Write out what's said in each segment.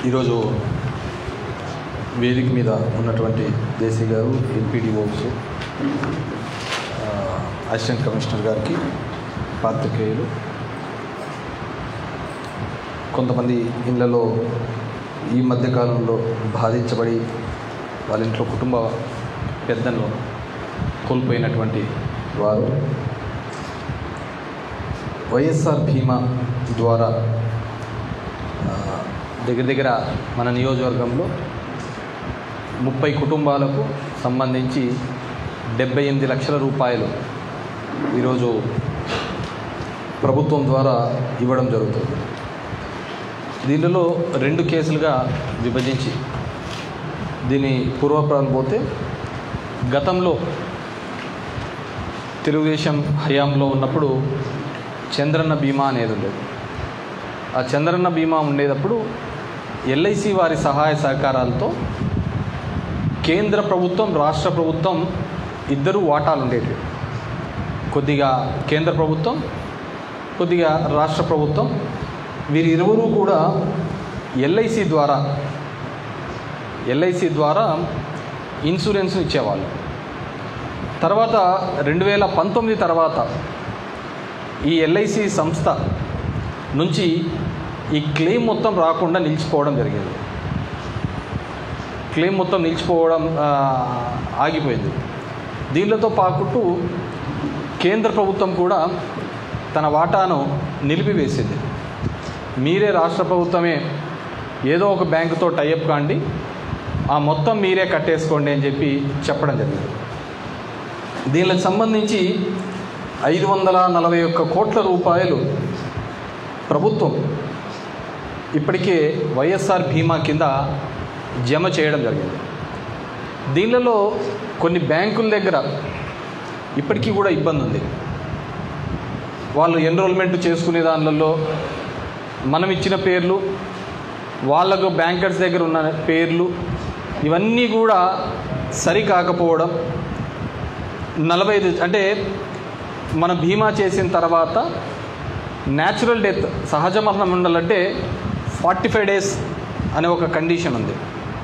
ఈరోజు వేదిక మీద ఉన్నటువంటి దేశీ గారు ఎంపీడీఓస్ అసిస్టెంట్ కమిషనర్ గారికి పాత్రికేయులు కొంతమంది ఇళ్లలో ఈ మధ్యకాలంలో బాధించబడి వాళ్ళ ఇంట్లో కుటుంబ పెద్దను కోల్పోయినటువంటి వారు వైఎస్ఆర్ బీమా ద్వారా ఆ, దగ్గర దగ్గర మన నియోజకవర్గంలో ముప్పై కుటుంబాలకు సంబంధించి డెబ్బై ఎనిమిది లక్షల రూపాయలు ఈరోజు ప్రభుత్వం ద్వారా ఇవ్వడం జరుగుతుంది దీనిలో రెండు కేసులుగా విభజించి దీని పూర్వపురాలు పోతే గతంలో తెలుగుదేశం హయాంలో ఉన్నప్పుడు చంద్రన్న బీమా అనేది ఉండేది ఆ చంద్రన్న బీమా ఉండేటప్పుడు ఎల్ఐసి వారి సహాయ సహకారాలతో కేంద్ర ప్రభుత్వం రాష్ట్ర ప్రభుత్వం ఇద్దరు వాటాలు ఉండేవి కొద్దిగా కేంద్ర ప్రభుత్వం కొద్దిగా రాష్ట్ర ప్రభుత్వం వీరిరువురు కూడా ఎల్ఐసి ద్వారా ఎల్ఐసి ద్వారా ఇన్సూరెన్స్ ఇచ్చేవాళ్ళు తర్వాత రెండు వేల పంతొమ్మిది తర్వాత ఈ ఎల్ఐసి సంస్థ నుంచి ఈ క్లెయిమ్ మొత్తం రాకుండా నిలిచిపోవడం జరిగింది క్లెయిమ్ మొత్తం నిలిచిపోవడం ఆ, ఆగిపోయింది దీనితో పాకుట్టు కేంద్ర ప్రభుత్వం కూడా తన వాటాను నిలిపివేసింది మీరే రాష్ట్ర ప్రభుత్వమే ఏదో ఒక బ్యాంకుతో టైఅప్ కాండి ఆ మొత్తం మీరే కట్టేసుకోండి అని చెప్పి చెప్పడం జరిగింది దీనికి సంబంధించి ఐదు వందల నలభై ఒక్క కోట్ల రూపాయలు ప్రభుత్వం ఇప్పటికే వైఎస్ఆర్ బీమా కింద జమ చేయడం జరిగింది దీనిలో కొన్ని బ్యాంకుల దగ్గర ఇప్పటికీ కూడా ఇబ్బంది ఉంది వాళ్ళు ఎన్రోల్మెంట్ చేసుకునే దానిలలో మనం ఇచ్చిన పేర్లు వాళ్ళకు బ్యాంకర్స్ దగ్గర ఉన్న పేర్లు ఇవన్నీ కూడా సరి కాకపోవడం నలభై ఐదు అంటే మన బీమా చేసిన తర్వాత న్యాచురల్ డెత్ సహజ మరణం ఉండాలంటే ఫార్టీ ఫైవ్ డేస్ అనే ఒక కండిషన్ ఉంది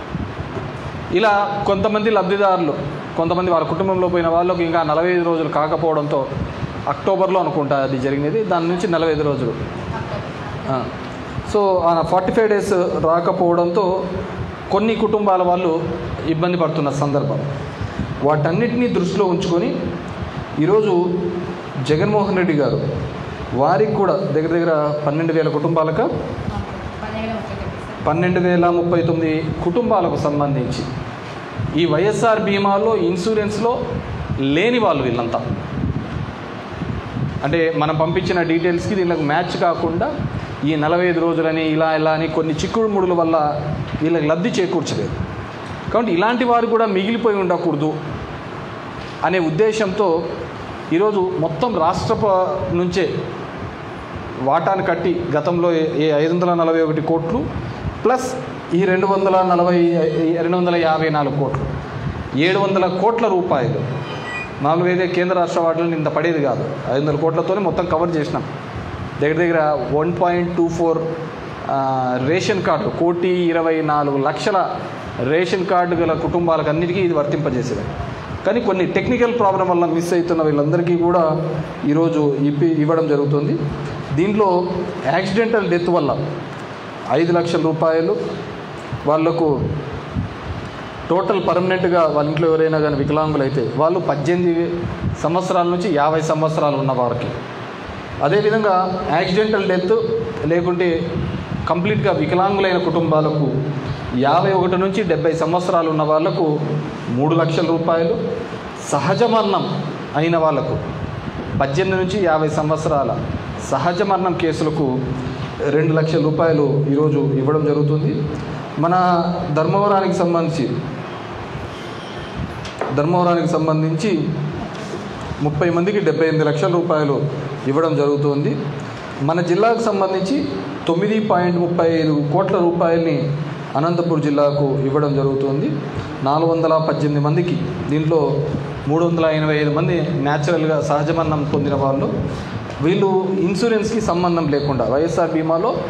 ఇలా కొంతమంది లబ్ధిదారులు కొంతమంది వాళ్ళ కుటుంబంలో పోయిన వాళ్ళకి ఇంకా నలభై ఐదు రోజులు కాకపోవడంతో అక్టోబర్లో అనుకుంటా అది జరిగినది దాని నుంచి నలభై ఐదు రోజులు ఆ. సో ఆ ఫార్టీ ఫైవ్ డేస్ రాకపోవడంతో కొన్ని కుటుంబాల వాళ్ళు ఇబ్బంది పడుతున్న సందర్భం వాటన్నిటినీ దృష్టిలో ఉంచుకొని ఈరోజు జగన్మోహన్ రెడ్డి గారు వారికి కూడా దగ్గర దగ్గర పన్నెండు వేల కుటుంబాలకు పన్నెండు వేల ముప్పై తొమ్మిది కుటుంబాలకు సంబంధించి ఈ వైఎస్ఆర్ బీమాలో ఇన్సూరెన్స్లో లేని వాళ్ళు వీళ్ళంతా అంటే మనం పంపించిన డీటెయిల్స్కి దీనికి మ్యాచ్ కాకుండా ఈ నలభై ఐదు రోజులని ఇలా ఇలా అని కొన్ని చిక్కుడు ముడుల వల్ల వీళ్ళకి లబ్ధి చేకూర్చలేదు కాబట్టి ఇలాంటి వారు కూడా మిగిలిపోయి ఉండకూడదు అనే ఉద్దేశంతో ఈరోజు మొత్తం రాష్ట్ర ప- నుంచే వాటాను కట్టి గతంలో ఏ ఐదు వందల నలభై ఒకటి కోట్లు ప్లస్ ఈ రెండు వందల నలభై రెండు వందల యాభై నాలుగు కోట్లు ఏడు వందల కోట్ల రూపాయలు మామూలుగా అయితే కేంద్ర రాష్ట్ర వాటిలో ఇంత పడేది కాదు ఐదు వందల కోట్లతోనే మొత్తం కవర్ చేసినాం దగ్గర దగ్గర one point two four ration card కోటి ఇరవై నాలుగు లక్షల రేషన్ కార్డు గల కుటుంబాలకు అన్నిటికీ ఇది వర్తింపజేసేది కానీ కొన్ని టెక్నికల్ ప్రాబ్లం వల్ల మిస్ అవుతున్న వీళ్ళందరికీ కూడా ఈరోజు ఇప్పి ఇవ్వడం జరుగుతుంది దీంట్లో యాక్సిడెంటల్ డెత్ వల్ల ఐదు లక్షల రూపాయలు వాళ్లకు టోటల్ పర్మనెంట్గా వాళ్ళ ఇంట్లో ఎవరైనా కానీ వికలాంగులు అయితే వాళ్ళు పద్దెనిమిది సంవత్సరాల నుంచి యాభై సంవత్సరాలు ఉన్న వారికి అదేవిధంగా యాక్సిడెంటల్ డెత్ లేకుంటే కంప్లీట్గా వికలాంగులైన కుటుంబాలకు యాభై ఒకటి నుంచి డెబ్బై సంవత్సరాలు ఉన్న వాళ్లకు మూడు లక్షల రూపాయలు సహజ మరణం అయిన వాళ్లకు పద్దెనిమిది నుంచి యాభై సంవత్సరాల సహజ మరణం కేసులకు రెండు లక్షల రూపాయలు ఈరోజు ఇవ్వడం జరుగుతుంది మన ధర్మవరానికి సంబంధించి ధర్మవరానికి సంబంధించి ముప్పై మందికి డెబ్బై ఎనిమిది లక్షల రూపాయలు ఇవ్వడం జరుగుతుంది మన జిల్లాకు సంబంధించి తొమ్మిది పాయింట్ ముప్పై ఐదు కోట్ల రూపాయలని అనంతపూర్ జిల్లాకు ఇవ్వడం జరుగుతుంది నాలుగు వందల పద్దెనిమిది మందికి దీంట్లో మూడు వందల ఎనభై ఐదు మంది న్యాచురల్గా సహజ మరణం పొందిన వాళ్ళు వీళ్ళు ఇన్సూరెన్స్కి సంబంధం లేకుండా వైఎస్ఆర్ బీమాలో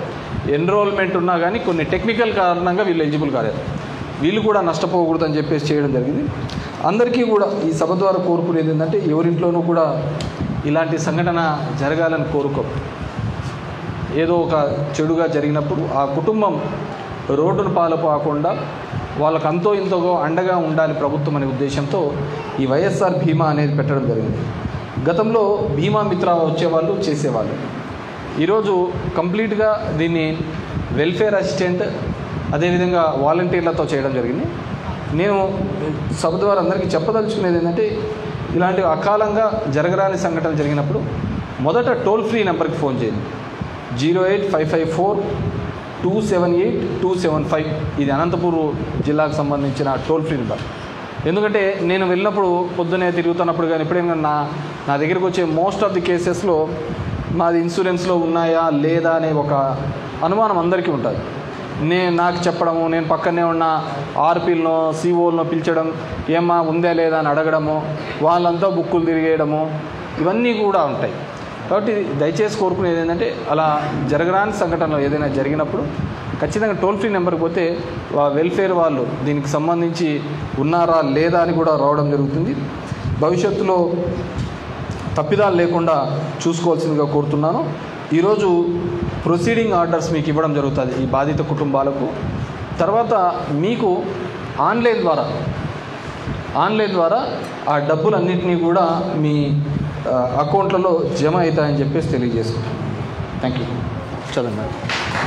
ఎన్రోల్మెంట్ ఉన్నా కానీ కొన్ని టెక్నికల్ కారణంగా వీళ్ళు ఎలిజిబుల్ కాలేదు వీళ్ళు కూడా నష్టపోకూడదని చెప్పేసి చేయడం జరిగింది అందరికీ కూడా ఈ సభ ద్వారా కోరుకునేది ఏంటంటే ఎవరింట్లోనూ కూడా ఇలాంటి సంఘటన జరగాలని కోరుకో ఏదో ఒక చెడుగా జరిగినప్పుడు ఆ కుటుంబం రోడ్డును పాలపోకుండా వాళ్ళకు అంతో ఇంతో అండగా ఉండాలి ప్రభుత్వం అనే ఉద్దేశంతో ఈ వైఎస్ఆర్ బీమా అనేది పెట్టడం జరిగింది గతంలో బీమా మిత్ర వచ్చేవాళ్ళు చేసేవాళ్ళు ఈరోజు కంప్లీట్గా దీన్ని వెల్ఫేర్ అసిస్టెంట్ అదేవిధంగా వాలంటీర్లతో చేయడం జరిగింది నేను సభ ద్వారా అందరికీ చెప్పదలుచుకునేది ఏంటంటే ఇలాంటి అకాలంగా జరగరాని సంఘటన జరిగినప్పుడు మొదట టోల్ ఫ్రీ నెంబర్కి ఫోన్ చేయండి zero eight five five four two seven eight two seven five ఇది అనంతపూర్ జిల్లాకు సంబంధించిన టోల్ ఫ్రీ నెంబర్ ఎందుకంటే నేను వెళ్ళినప్పుడు పొద్దునే తిరుగుతున్నప్పుడు కానీ ఎప్పుడైనా నా నా దగ్గరికి వచ్చే మోస్ట్ ఆఫ్ ది కేసెస్లో మాది ఇన్సూరెన్స్లో ఉన్నాయా లేదా అనే ఒక అనుమానం అందరికీ ఉంటుంది నేను నాకు చెప్పడము నేను పక్కనే ఉన్న ఆర్పీలనో సిఓలనో పిలిచడం ఏమ్మా ఉందా లేదా అని అడగడము వాళ్ళంతా బుక్కులు తిరిగేయడము ఇవన్నీ కూడా ఉంటాయి కాబట్టి దయచేసి కోరుకునేది ఏంటంటే అలా జరగరాని సంఘటనలు ఏదైనా జరిగినప్పుడు ఖచ్చితంగా టోల్ ఫ్రీ నెంబర్కి పోతే వా- వెల్ఫేర్ వాళ్ళు దీనికి సంబంధించి ఉన్నారా లేదా అని కూడా రావడం జరుగుతుంది భవిష్యత్తులో తప్పిదాలు లేకుండా చూసుకోవాల్సిందిగా కోరుతున్నాను ఈరోజు ప్రొసీడింగ్ ఆర్డర్స్ మీకు ఇవ్వడం జరుగుతుంది ఈ బాధిత కుటుంబాలకు తర్వాత మీకు ఆన్లైన్ ద్వారా ఆన్లైన్ ద్వారా ఆ డబ్బులన్నింటినీ కూడా మీ ఆ, అకౌంట్లలో జమ అవుతాయని చెప్పేసి తెలియజేసుకుంటాను థ్యాంక్ యూ చదవండి madam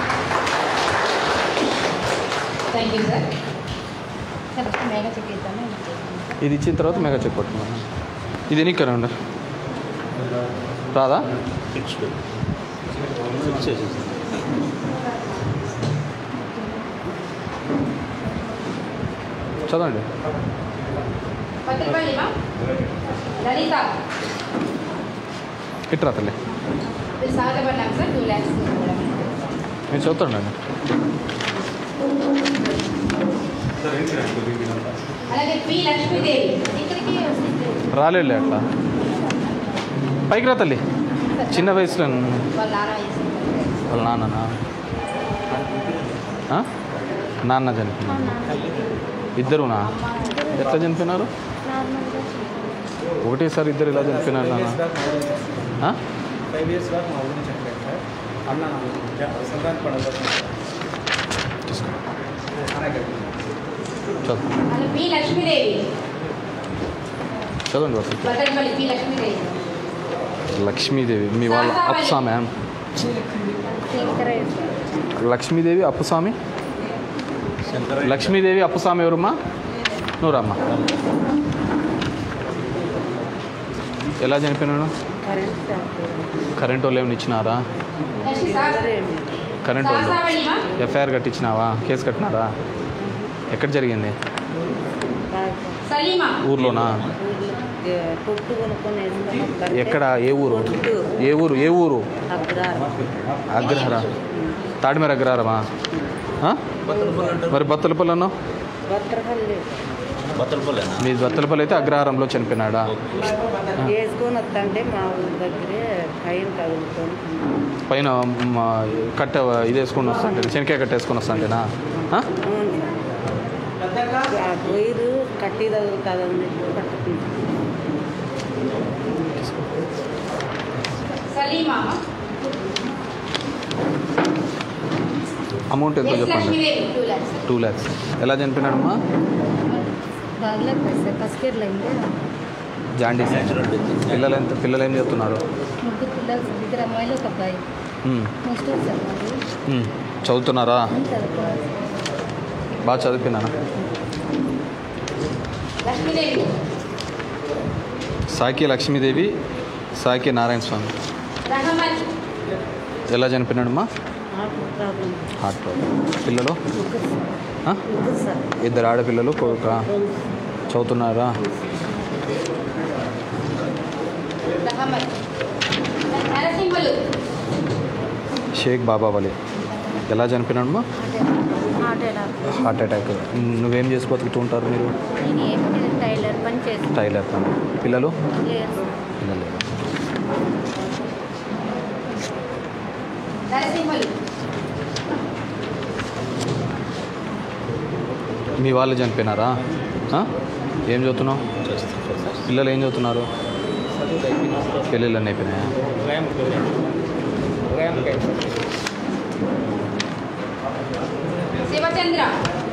thank you sir sir Megha check ఇద్దాము ఇది ఇచ్చిన తర్వాత మెగా చెక్ కొట్టుకున్నాను ఇది ఎన్ని కరెంట్ రాదా ఫిక్స్డ్ ఫిక్స్ చేసేసి చదవండి పది రూపాయలు ఇవ్వా లలిత ఇట్రా తల్లి ఇది సాగపడినాం సార్ టూ ల్యాక్స్ నేను చదువుతాండి అలాగే పి లక్ష్మీదేవి ఇక్కడికి వస్తుంది రాలేలే అట్లా పైకి రా తల్లి చిన్న వయసులో వాళ్ళ నాన్న వేసింది వాళ్ళ నాన్ననా ఆ? నాన్న చనిపోయినారు ఇద్దరునా ఎట్లా చనిపోయినారు ఒకటేసారి ఇద్దరు ఇలా చనిపోయినారు నాన్న ఆ? ఫైవ్ ఇయర్స్ బ్యాక్ మా ఊరిని చెప్పారు సార్ అన్న నాకు సంక్రాంతి పండుగ తీసుకో అలాగే చదువు అలాగే పి లక్ష్మీదేవి చదవండి వసంత బద్దలపల్లి పి లక్ష్మీదేవి లక్ష్మీదేవి మీ వాళ్ళ అప్పుస్వామి లక్ష్మీదేవి అప్పుస్వామి శంకర లక్ష్మీదేవి అప్పుస్వామి ఎవరమ్మా నువ్వు రామ్మా ఎలా చనిపోయినాడు కరెంట్ వాళ్ళు ఏమైనా ఇచ్చినారా లక్ష్మీ సార్ కరెంట్ వాళ్ళు సాసావళిమా ఎఫ్ఐఆర్ కట్టించినావా కేసు కట్టినారా ఎక్కడ జరిగింది సలీమా ఊర్లోనా కొట్టు కొనుక్కొని వేసుకొని ఎక్కడ ఏ ఊరు ఏ ఊరు ఏ ఊరు అగ్రహార తాడిమేర అగ్రహారమా ఆ? మరి బత్తలపల్లి అన్నావు భద్రపల్లి బత్తలపల్లేనా మీ బత్తలపల్లి అయితే అగ్రహారంలో చనిపోయినాడా వేసుకొని వస్తుంటే మా ఊరి దగ్గరే పైన తగులుకొని పైన మ, కట్ట ఇది వేసుకొని వస్తాంటే శనకాయ కట్ట వేసుకొని వస్తాంటేనా ఆ? అవును సార్. ఆ వైరు కట్టి తగులుతుందని పట్టుకుంటాం సలీమా అమౌంట్ ఎంతో ఎస్ చెప్పండి లక్ష్మీదేవి టూ ల్యాక్స్ టూ ల్యాక్స్ ఎలా చనిపోయినాడమ్మా బాగలేదు సార్ ఫస్ట్ ఇయర్లో అయింది జాండీస్ పిల్లలు ఎంత పిల్లలు ఏం చెప్తున్నారు ముగ్గురు పిల్లలు ఇద్దరు అమ్మాయిలు ఒక అబ్బాయి ఉమ్, నెక్స్ట్ సార్ మాది ఉమ్. చదువుతున్నారా చదువుకోవాలి బాగా చదివిపోయినానా లక్ష్మీదేవి సాకి లక్ష్మీదేవి సాకి నారాయణ స్వామి రహమత్ ఎలా చనిపోయినాడమ్మా ఆకు ప్రాబ్లం హార్ట్ ప్రాబ్లం పిల్లలు ముగ్గురు సార్ ఆ? ముగ్గురు సార్ ఇద్దరు ఆడపిల్లలు కొడుక చదువుతున్నారా రహమత్ నరసింహులు షేక్ బాబా వలి ఎలా చనిపోయినాడమ్మా హార్ట్ అటాక్ నువ్వేం చేసి బతుకుతూ ఉంటారు మీరు నేను ఏం లేదు టైలర్ పని చేస్తాను టైలర్ పని పిల్లలు లేదు సార్. పిల్లలు లేరా? నరసింహులు మీ వాళ్ళు చనిపోయినారా ఆ? ఏం చదువుతున్నావు పిల్లలు ఏం చదువుతున్నారు పెళ్ళిళ్ళు అన్నీ అయిపోయినాయా శివచంద్ర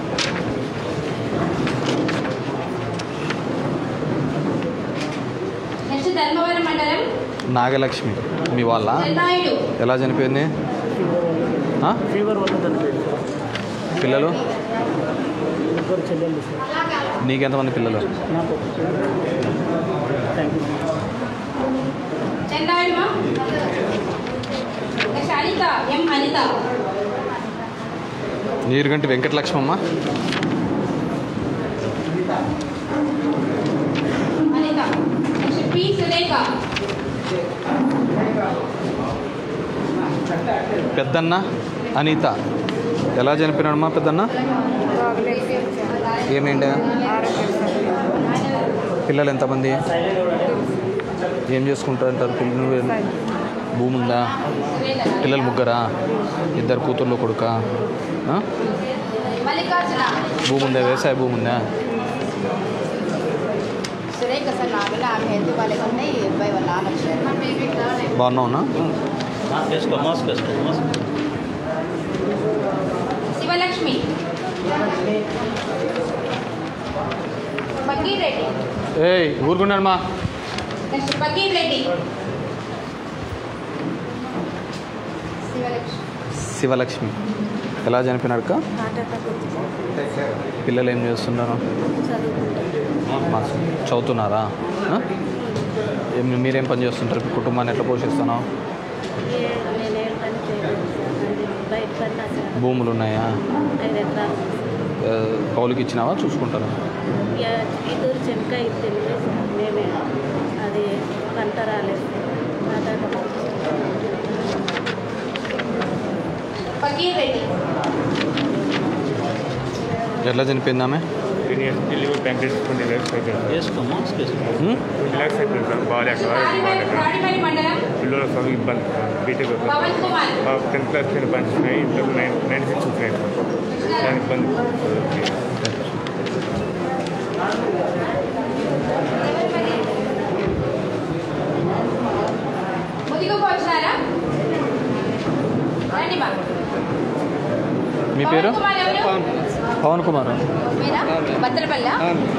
నెక్స్ట్ ధర్మవరం మండలం నాగలక్ష్మి మీ వాళ్ళ చెన్నాయుడు ఎలా చనిపోయింది ఆ? ఫీవర్ వల్ల చనిపోయింది పిల్లలు ఇద్దరు చెల్లెళ్ళు సార్ నీకెంతమంది పిల్లలు నాకు థ్యాంక్ యూ చెన్నాయుడు మా next Anitha M Anitha Neeruganti Venkatalakshmamma Anitha next P Surekha Peddanna Anitha ఎలా చనిపోయినాడమ్మా పెద్దన్న ఏమైంది పిల్లలు ఎంతమంది ఏం చేసుకుంటారంటారు పిల్లలు నువ్వు భూమి ఉందా పిల్లలు ముగ్గురా ఇద్దరు కూతుర్లు కొడుక మల్లికార్జున భూమి ఉందా వ్యవసాయ భూమి ఉందా సురేఖ సార్ నాన్న ఆమె హెల్త్ బాగాలేకుండా ఈ అబ్బాయి వాళ్ళ నాన్న వచ్చారు బాగున్నావునా మాస్క్ వేసుకో మాస్క్ వేసుకో మాస్క్ శివలక్ష్మి బకీర్ రెడ్డి ఏయ్ ఊరుకున్నాడమ్మా నెక్స్ట్ బకీర్ రెడ్డి శివలక్ష్మి శివలక్ష్మి ఎలా చనిపోయినాడుక హార్ట్ అటాక్ వచ్చింది పిల్లలు ఏం చేస్తున్నారు చదువుకుంటాను మా చదువుతున్నారా ఆ? ఏం మీరేం పని చేస్తుంటారు మీ కుటుంబాన్ని ఎట్లా పోషిస్తున్నావు ఏ నేనేం పని చేయలేదు సార్ అది బయట పని నాకు భూములు ఉన్నాయా ఐదు ఎకరాలు ఆ, కౌలుకి ఇచ్చినావా చూసుకుంటారా ఇక ఇద్దరు చెనక ఇద్దరు సార్ మేమే అది పంట రాలేదు హార్ట్ అటాక్ బకీర్ రెడ్డి ఎట్లా చనిపోయింది ఆమె Ten years delivered pancreas twenty lakhs అయిపోయింది వేసుకో మాస్క్ వేసుకో ఉం? ట్వంటీ ల్యాక్స్ అయిపోయింది సార్ బాగాలేక బాగాలేక రాడిపల్లి మండలం పిల్లల చదువు ఇబ్బంది B Tech Pavan Kumar tenth class పైన పంచున్నాయి ఇంట్లో నైన్ నైన్ సిక్స్ వచ్చినాయి సార్ దాని ఇబ్బంది ముదిగుపు వచ్చినారా రండి మా మీ పేరు పవన్ కుమార్ ఎవరు పవన్ కుమార్ మీరా బత్తలపల్లి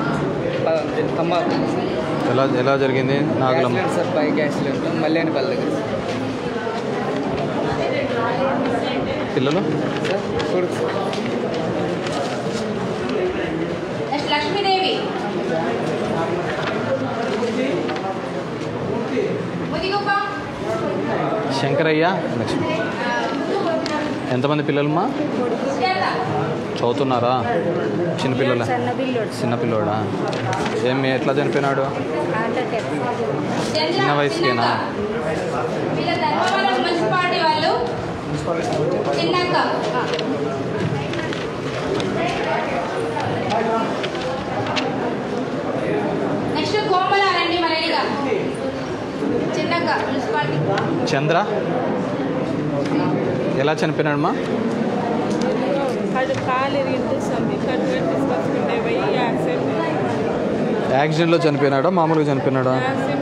ఎలా ఎలా జరిగింది Nagulamma accident sir bike accident Mallenipalli దగ్గర పిల్లలు సార్ కొడుకు సార్ నెక్స్ట్ లక్ష్మీదేవి ముదిగుప్ప శంకరయ్య లక్ష్మి ఎంతమంది పిల్లలమ్మా సుజాత చదువుతున్నారా చిన్నపిల్లల చిన్న పిల్లోడు చిన్నపిల్లోడా ఏం ఎట్లా చనిపోయినాడు హార్ట్ అటాక్ చంద్ర చిన్న వయసుకేనా? వీళ్ళ ధర్మవరం మున్సిపాలిటీ వాళ్ళు చిన్నక్క నెక్స్ట్ కోమలారండి మరెడిగా చిన్నక్క మున్సిపాలిటీ చంద్ర ఎలా చనిపోయినాడమ్మా కడు కాలు ఇరిగింటుంది కడు తీసుకొచ్చుకుంటే పోయి యాక్సిడెంట్ యాక్సిడెంట్లో చనిపోయినాడా మామూలుగా చనిపోయినాడా యాక్సిడెంట్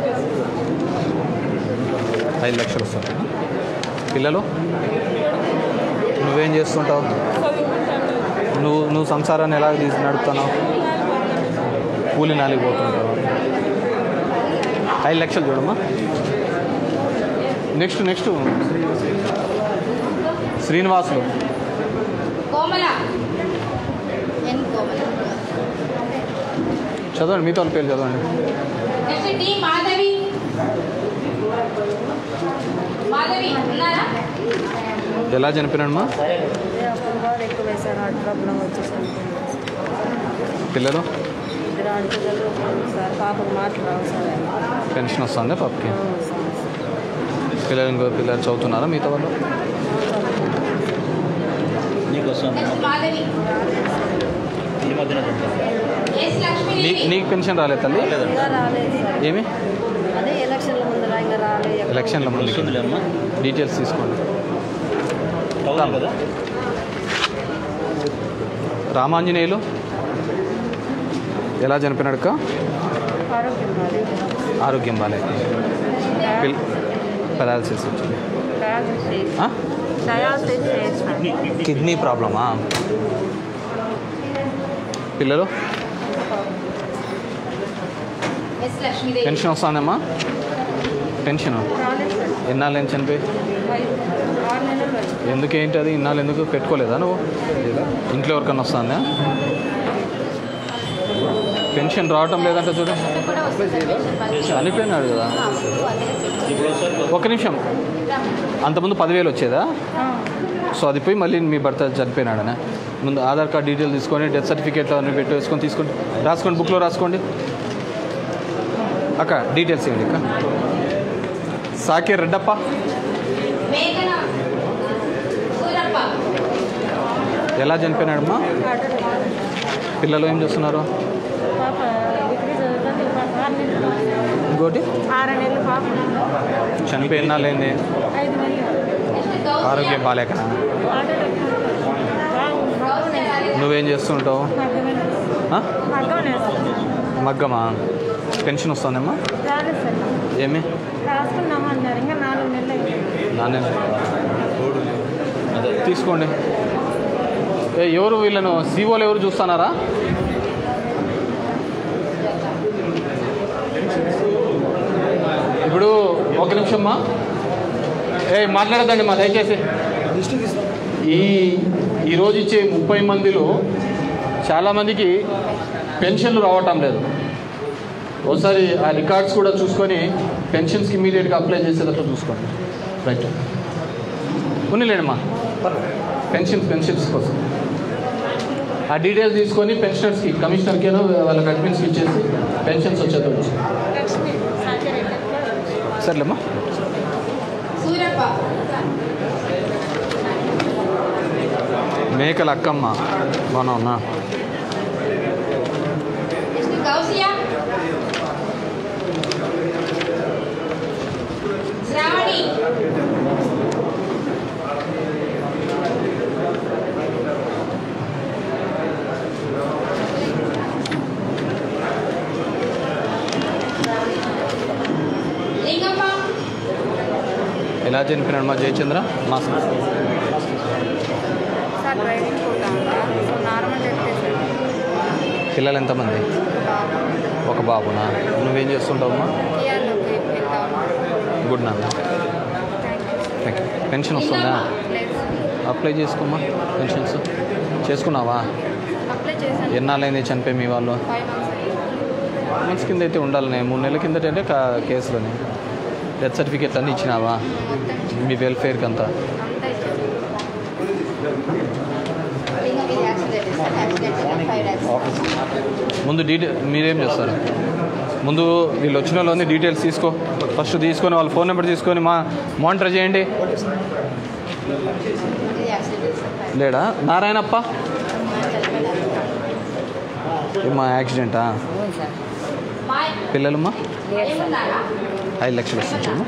ఐదు లక్షలు వస్తుంది పిల్లలు నువ్వేం చేస్తుంటావు చదువుకుంటాను నువ్వు నువ్వు సంసారాన్ని ఎలా తీసి నడుపుతున్నావు కూలి నాలికి పోతుంటావు ఐదు లక్షలు చూడమ్మా next next Srinivasulu Komala N Komala చదవండి మీతో వాళ్ళ పేరు చదవండి నెక్స్ట్ డి మాధవి మాధవి ఉన్నారా ఎలా చనిపోయినాడమ్మా అప్పుడు బాగా ఎక్కువ వేశారు హార్ట్ ప్రాబ్లం వచ్చేసి పిల్లలు ఇద్దరు ఆడపిల్లలు సార్ పాపకు మాటలు రావు సార్ పెన్షన్ వస్తుందా పాపకి అవును సార్. పిల్లలు ఇంకో పిల్లలు చదువుతున్నారా మిగతా వాళ్ళు నీకు వస్తుంది నెక్స్ట్ మాధవి ఈ మధ్యన చనిపోయింది. ఎస్ నీ లక్ష్మీదేవి నీకు పెన్షన్ రాలేదు తల్లి ఇంకా రాలేదు సార్ ఏమి అదే ఎలక్షన్ల ముందర ఇంకా రాలేదు ఎలక్షన్ల ముందుకి వస్తుందిలే అమ్మా డీటెయిల్స్ తీసుకోండి టౌన్ కదా రామాంజనేయులు ఎలా చనిపోయినాడు అక్క ఆరోగ్యం బాగాలేదు ఆరోగ్యం బాగాలేదు పిల్ పెరాలసిస్ వచ్చింది డయాలసిస్ ఆ? డయాలసిస్ చేసిన కిడ్నీ ప్రాబ్లమా పిల్లలు ఎస్ లక్ష్మీదేవి పెన్షన్ వస్తుందమ్మా పెన్షన్ రాలేదు సార్ ఎన్నాళ్ళు ఏం చనిపోయి ఐదు ఆరు నెలలు వచ్చింది ఎందుకు ఏంటి అది ఇన్నాళ్ళు ఎందుకు పెట్టుకోలేదా నువ్వు ఇంట్లో ఎవరికన్నా వస్తుందా పెన్షన్ రావటం లేదంటే చూడు కూడా వస్తుంది సార్ పెన్షన్ పది చనిపోయినాడు కదా అప్పుడు అదే ఇప్పుడు ఒకసారి ఒక నిమిషం అంతకుముందు పదివేలు వచ్చేదా సో అది పోయి మళ్ళీ మీ భర్త చనిపోయినాడనే ముందు ఆధార్ కార్డ్ డీటెయిల్ తీసుకొని డెత్ సర్టిఫికేట్ అన్ని పెట్టి వేసుకొని తీసుకోండి రాసుకోండి బుక్లో రాసుకోండి అక్క డీటెయిల్స్ ఇవ్వండి అక్క సాకే రెడ్డప్ప మేఘన సూరప్ప ఎలా చనిపోయినాడమ్మా పిల్లలు ఏం చేస్తున్నారు పాప డిగ్రీ చదువుతుంది పాప ఆరు నెలలు ఇంకోటి ఆరు నెలలు పాప చనిపోయి ఎన్నాళ్ళు అయింది ఐదు నెలలు ఆరోగ్యం బాగాలేకనా నువ్వేం చేస్తుంటావు ఆ? మగ్గమా పెన్షన్ వస్తుందమ్మా రాలేదు సార్ ఏమి రాసుకున్నామా అన్నారు ఇంకా నాలుగు నెలలు అయింది నానే తీసుకోండి ఏ ఎవరు వీళ్ళను సీఓలు ఎవరు చూస్తున్నారా ఇప్పుడు ఒక నిమిషమ్మా ఏ మాట్లాడదండి మా దయచేసి ఈ ఈరోజు ఇచ్చే ముప్పై మందిలో చాలామందికి పెన్షన్లు రావటం లేదు ఒకసారి ఆ రికార్డ్స్ కూడా చూసుకొని పెన్షన్స్కి ఇమీడియట్గా అప్లై చేసేటట్లు చూసుకోండి రైట్ ఉన్నిలేండమ్మా పెన్షన్స్ పెన్షన్స్ కోసం ఆ డీటెయిల్స్ తీసుకొని పెన్షనర్స్కి కమిషనర్కి వాళ్ళకి అడ్మిన్స్కి ఇచ్చేసి పెన్షన్స్ వచ్చేది వచ్చి లక్ష్మి సాకేరెడ్డి సర్లేమ్మా సూరప్ప మేకల అక్కమ్మ బాగున్నా నెక్స్ట్ గౌసియా శ్రావణి లింగప్ప ఎలా చనిపోయినాడు మా జయచంద్ర మా సార్ డ్రైవింగ్ పోతాను సో నార్మల్ చెప్తే సార్ పిల్లలు ఎంతమంది ఒక బాబునా నువ్వేం చేస్తుంటావమ్మా కియాలోకి వెళ్తాను గుడ్ నాన్న థ్యాంక్ యూ పెన్షన్ వస్తుందా లేదు సార్ అప్లై చేసుకోమ్మా పెన్షన్స్ చేసుకున్నావా అప్లై చేశాను ఎన్నాళ్ళైంది చనిపోయి మీ వాళ్ళు ఫైవ్ మంత్స్ అయ్యింది మంత్స్ కింద అయితే ఉండాలి మూడు నెలల కిందట అంటే కా- కేసులని డెత్ సర్టిఫికేట్లు అన్నీ ఇచ్చినావా మొత్తం మీ వెల్ఫేర్కి అంతా అంతా ఇచ్చాను లింగం ఇది accident sir accident five lakhs ముందు డీటెయిల్ మీరేం చేస్తారు ముందు వీళ్ళు వచ్చిన వాళ్ళని డీటెయిల్స్ తీసుకో ఫస్ట్ తీసుకొని వాళ్ళ ఫోన్ నెంబర్ తీసుకొని మా మానిటర్ చేయండి ఇది యాక్సిడెంట్ సార్ ఫైవ్ లేడా నారాయణప్ప మా యాక్సిడెంటా మా పిల్లలమ్మా ఏమున్నారా ఐదు లక్షలు వస్తుందమ్మా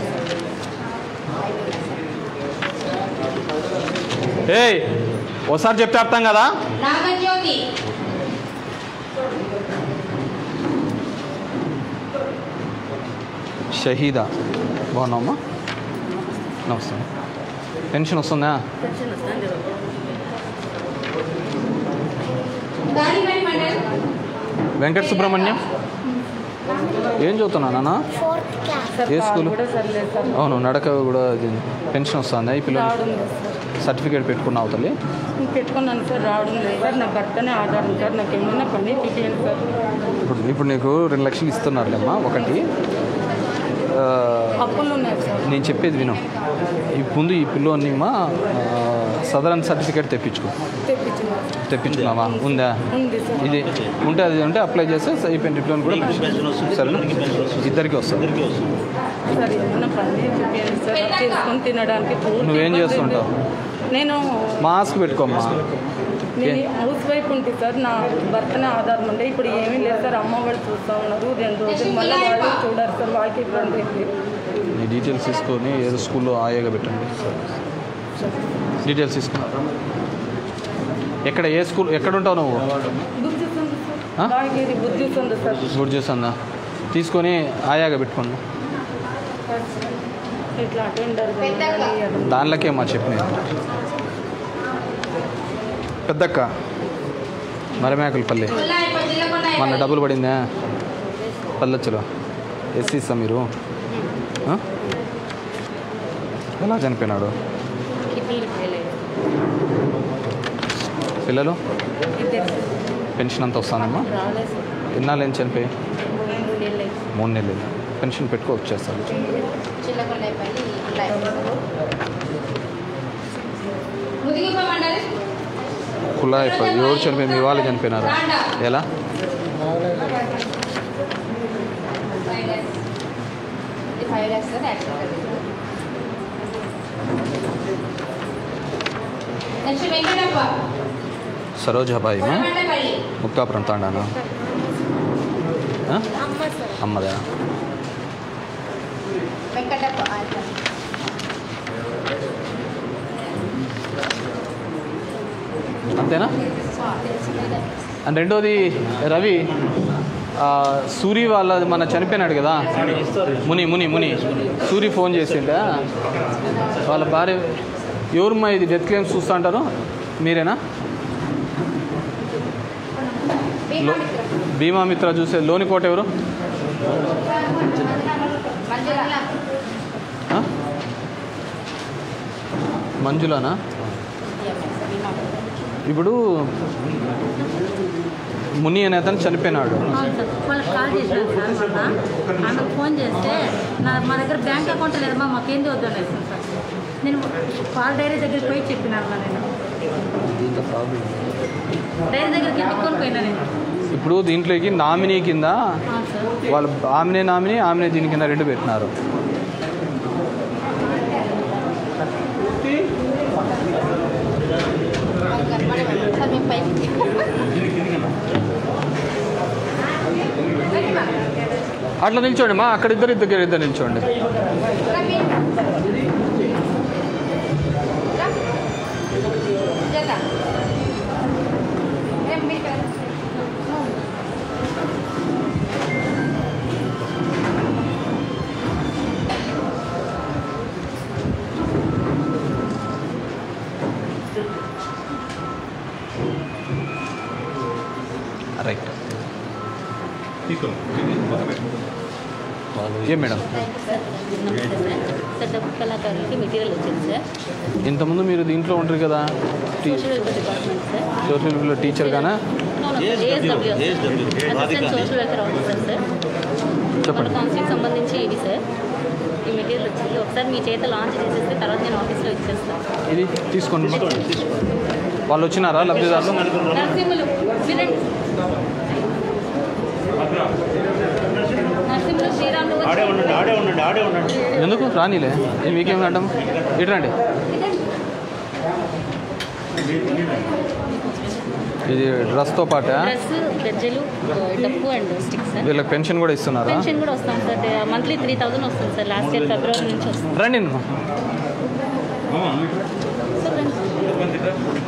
ఏయ్ ఒకసారి చెప్తే అర్థం కదా నాగజ్యోతి షహీదా బాగున్నావమ్మా నమస్తే పెన్షన్ వస్తుందా పెన్షన్ వస్తుంది దానిపై మండల్ వెంకట సుబ్రహ్మణ్యం ఏం చదువుతున్నా నాన్న ఏ స్కూల్ అవును నడక కూడా ఇది పెన్షన్ వస్తుందా ఈ పిల్లలు రావడం లేదు సార్ సర్టిఫికేట్ పెట్టుకున్నావు తల్లి నేను పెట్టుకున్నాను సార్ రావడం లేదు సార్ నా భర్తనే ఆధారం సార్ నాకు ఏమైనా పని చూపించాను సార్ ఇప్పుడు ఇప్పుడు నీకు రెండు లక్షలు ఇస్తున్నారులేమ్మా ఒకటి ఆ, అప్పులు ఉన్నాయి సార్ నేను చెప్పేది విను ఈ ముందు ఈ పిల్లోని మా సదరన్ సర్టిఫికేట్ తెప్పించుకో తెప్పించిన తెప్పించుకున్నావా ఉందా ఉంది సార్ ఇది ఉంటే అది ఉంటే అప్లై చేస్తే అయిపోయింది డిప్లోన్ కూడా నీకు పెన్షన్ వస్తుంది, సరేనా నీకు పెన్షన్ వస్తుంది. ఇద్దరికి వస్తుంది అందరికీ వస్తుంది సార్ ఏమైనా పని చూపించండి సార్ చేసుకొని తినడానికి పూర్తి నువ్వేం ఇబ్బంది చేస్తుంటావు? ఉంది. నేను మాస్క్ పెట్టుకోమ్మా నేను హౌస్ వైఫ్ ఉంటే సార్ నా భర్తనే ఆధారం ఉండే ఇప్పుడు ఏమీ లేదు సార్ అమ్మ వాళ్ళు చూస్తూ ఉన్నారు రెండు రోజులు మళ్ళీ వాళ్ళు చూడరు సార్ వాళ్ళకి ఇబ్బంది అయింది నీ డీటెయిల్స్ తీసుకొని ఏదో స్కూల్లో ఆయాగా పెట్టండి డీటెయిల్స్ తీసుకున్నా ఎక్కడ ఏ స్కూల్ ఎక్కడ ఉంటావు నువ్వు బుక్ చేస్తాను సార్ ఆ? దానికి ఇది బుద్ధి ఉంది సార్ గుడ్ జ్యూస్ అందా తీసుకొని ఆయాగా పెట్టుకోండి ఇట్లా అటెండర్ పెద్దగా. దానిలోకే మా చెప్పినది పెద్దక్క మరమేకలపల్లి మొన్న డబ్బులు పడిందా పది లక్షలు ఎస్సీ ఇస్తా మీరు ఆ? ఎలా చనిపోయినాడు కిడ్నీలు ఫెయిల్ పిల్లలు ఇద్దరు పెన్షన్ అంతా వస్తుందమ్మా రాలేదు సార్ ఎన్నాళ్ళు ఏం చనిపోయి మూడు నెలలు అయింది. మూడు నెలలు పెన్షన్ పెట్టుకోవచ్చు చేస్తారు చిల్లకొండపల్లి ముదిగిపో మండలి కులా అయిపోయి ఎవరు చనిపోయి మీ వాళ్ళు చనిపోయినారు ఎలా ఇది five lakhs sir accident next Venkatappa Sarojabai Koramandapalli Mukthapuram తాండాను ఆ? అమ్మ సార్ అమ్మదా వెంకటప్ప అంతేనా అండ్ రెండోది రవి ఆ, సూరి వాళ్ళ మన చనిపోయినాడు కదా ముని ముని ముని సూరి ఫోన్ చేసిండా వాళ్ళ భార్య ఎవరమ్మా ఇది డెత్ క్లెయిమ్స్ చూస్తా అంటారు మీరేనా లో- బీమా మిత్ర చూసే లోని కోట ఎవరు మంజుల ఆ? మంజులానా ఇప్పుడు ముని అనే అతను చనిపోయినాడు అవును సార్ వాళ్ళకి కాల్ చేసినాను సార్ మొన్న ఆమెకు ఫోన్ చేస్తే నా మా దగ్గర బ్యాంక్ అకౌంట్ లేదమ్మా మాకేంది వద్దు అనేసి సార్ నేను పాల డైరీ దగ్గరికి పోయి చెప్పినాను అమ్మా నేను డైరీ దగ్గరికి ఎత్తుకొని పోయినా నేను ఇప్పుడు దీంట్లోకి నామినీ కింద అవును సార్ వాళ్ళు ఆమెనే నామినీ ఆమెనే దీని కింద రెండు పెట్టినారు సార్ మేము పైకి అట్లా నిల్చోండి మా అక్కడ ఇద్దరు ఇద్దరు ఇద్దరు నిల్చోండి రవి రా. జత రేపు మీరు ఇక్కడ రైట్ ఏం మేడం సార్ డబ్బు కళాకారులకి మెటీరియల్ వచ్చింది సార్ ఇంతకుముందు మీరు దీంట్లో ఉంటారు కదా T social welfare department sir social welfare teacher గానా ASW, ASW. Assistant social welfare officer sir మన చెప్పండి కౌన్సిలింగ్ సంబంధించి ఇది సార్ ఈ మెటీరియల్ వచ్చింది ఒకసారి మీ చేత లాంచ్ చేసేస్తే తర్వాత నేను ఆఫీస్లో ఇచ్చేస్తాను ఇది తీసుకోండి వాళ్ళు వచ్చినారా లబ్ధిదారులు నరసింహులు వినండి నరసింహులు శ్రీరాములు ఆడే ఉండండి ఆడే ఉండండి ఆడే ఉండండి ఎందుకు రానిలే ఇది మీకేం అడ్డం ఇటు రండి ఇది డ్రెస్తో పాట డ్రెస్ గజ్జలు డప్పు అండ్ స్టిక్స్ సార్ వీళ్ళకి పెన్షన్ కూడా ఇస్తున్నారా పెన్షన్ కూడా వస్తాం సార్ మంత్లీ త్రీ థౌసండ్ వస్తుంది సార్ లాస్ట్ ఇయర్ ఫిబ్రవరి నుంచి వస్తుంది రండి సార్ రండి.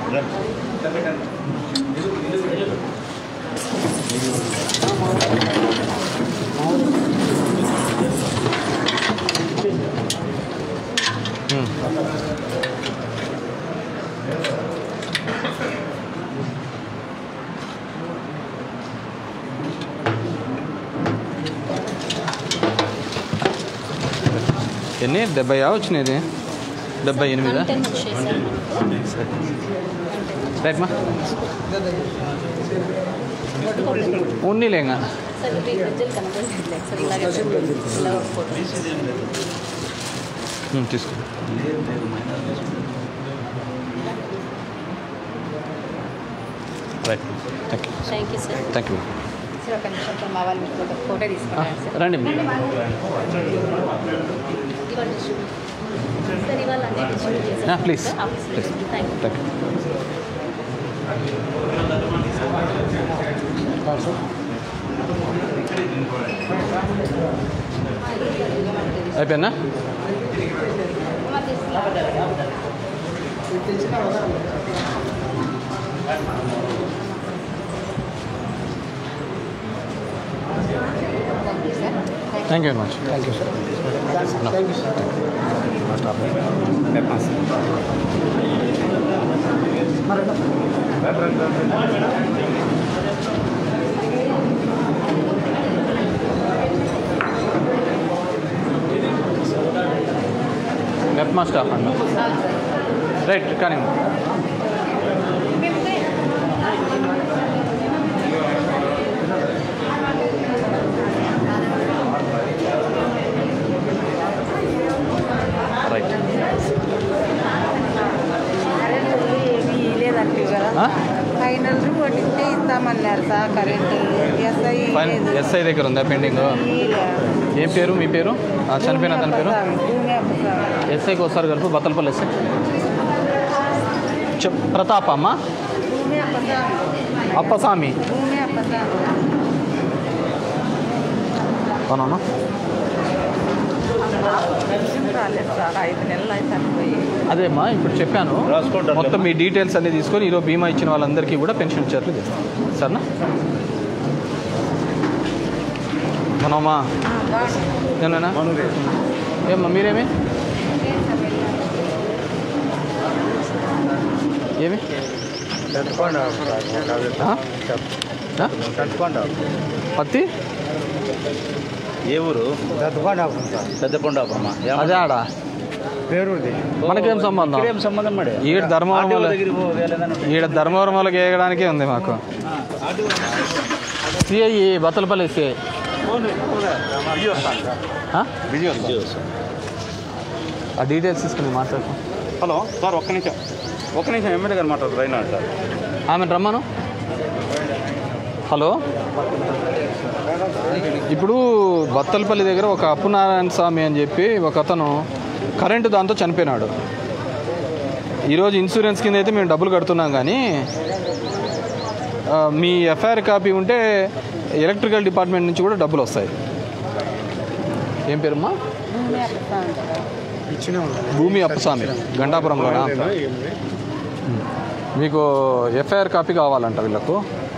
ఉమ్. ఎన్ని డెబ్బై వచ్చినాయి డెబ్బై ఎనిమిదా టెన్ వచ్చేసారు రైట్ మా ఉన్నీలేంగా సార్ ఇది గజ్జలు కనపడలేదు సార్ ఇలాగే ఇలా ఫోటో ఉమ్, తీసుకో right thank you thank you sir thank you sir ఒక నిమిషం సార్ మా వాళ్ళు మీకు ఫోటో ఫోటో తీసుకున్నారు సార్ రండి ఇవాళ డిస్ట్రిబ్యూట్ సార్ ఇవాళ అన్నీ డిస్ట్రిబ్యూట్ Ah, చేశారు please. సార్ ఆఫీస్లో Please. Thank you thank you అయిపోయిందా అమ్మ తీసుకురా thank you very much thank you sir thank you sir left మా స్టాఫ్ అండి రైట్ కానీ రైట్ ఏమీ లేదంటే కదా ఫైనల్ రిపోర్ట్ ఇస్తే ఇస్తామన్నారు sir current SI fine SI దగ్గర ఉందా పెండింగ్ ఏం పేరు మీ పేరు ఆ, చనిపోయిన అతని పేరు భూమి అప్పసామి ఎస్ఐకి వస్తారు కలుపు బత్తలపల్లి ఎస్ఐ చెప్ ప్రతాప్ అమ్మ భూమి అప్పసామి అప్పస్వామి భూమి అప్పసామి అవునా పెన్షన్ రాలేదు సార్ ఐదు నెలలు అయితే పోయి అదేమ్మా ఇప్పుడు చెప్పాను రాసుకోండి అట్లా. మొత్తం మీ డీటెయిల్స్ అన్ని తీసుకొని ఈరోజు బీమా ఇచ్చిన వాళ్ళందరికీ కూడా పెన్షన్ ఇచ్చేట్లు చేస్తాం సరేనా మనమ్మా ఏమన్నా ఏమ్మా మీరేమి ఏమి ఆ? ఆ? పత్తి ఏ ఊరు దత్తుకోండాపురం సార్ పెద్దకొండాపురమా అదే ఆడ పేరుది మనకేం సంబంధం ఏం సంబంధం మరి ఈడ ధర్మవరం ఆర్టీఓ వాళ్ళ- దగ్గరికి పో, వేలేదని ఉంటుంది. ఈడ ధర్మవరం వాళ్ళకి వేయడానికే ఉంది మాకు సిఐ బత్తలపల్లి సిఐ ఆ? బిజీ వస్తుంది. ఆ డీటెయిల్స్ తీసుకుని మాట్లాడుకో హలో సార్ ఒక్క నిమిషం ఒక్క నిమిషం ఎమ్మెల్యే గారు మాట్లాడతారు అయినా సార్ ఆమె రమ్మను హలో ఇప్పుడు బత్తలపల్లి దగ్గర ఒక అప్పునారాయణ స్వామి అని చెప్పి ఒక అతను కరెంటు దాంతో చనిపోయినాడు ఈరోజు ఇన్సూరెన్స్ కింద అయితే మేము డబ్బులు కడుతున్నాం కానీ ఆ, మీ ఎఫ్ఐఆర్ కాపీ ఉంటే ఎలక్ట్రికల్ డిపార్ట్మెంట్ నుంచి కూడా డబ్బులు వస్తాయి ఏం పేరమ్మా భూమి అప్పసామి ఇచ్చినే ఉంటుంది భూమి అప్పస్వామి గంటాపురంలోనా మీకు ఎఫ్ఐఆర్ కాపీ కావాలంట వీళ్ళకు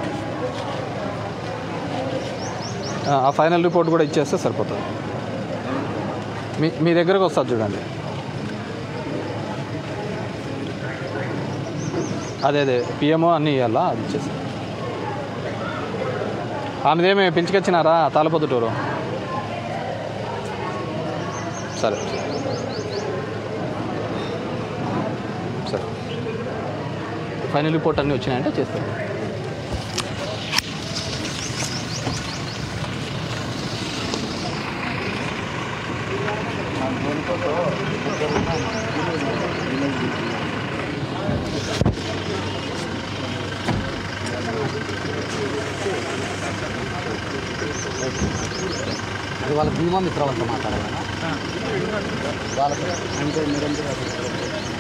ఆ, ఆ ఫైనల్ రిపోర్ట్ కూడా ఇచ్చేస్తే సరిపోతుంది మీ మీ దగ్గరకు వస్తుంది చూడండి అదే అదే పిఎంఓ అన్నీ ఇవ్వాలా అది ఇచ్చేసి ఆమెదేమి పిలిచికొచ్చినారా తాళపొద్దుటూరు సరే సరే ఫైనల్ రిపోర్ట్ అన్నీ వచ్చినాయంటే చేస్తాను అది వాళ్ళ బీమా మిత్రాలతో మాట్లాడాలి వాళ్ళతో అంటే మీరంతా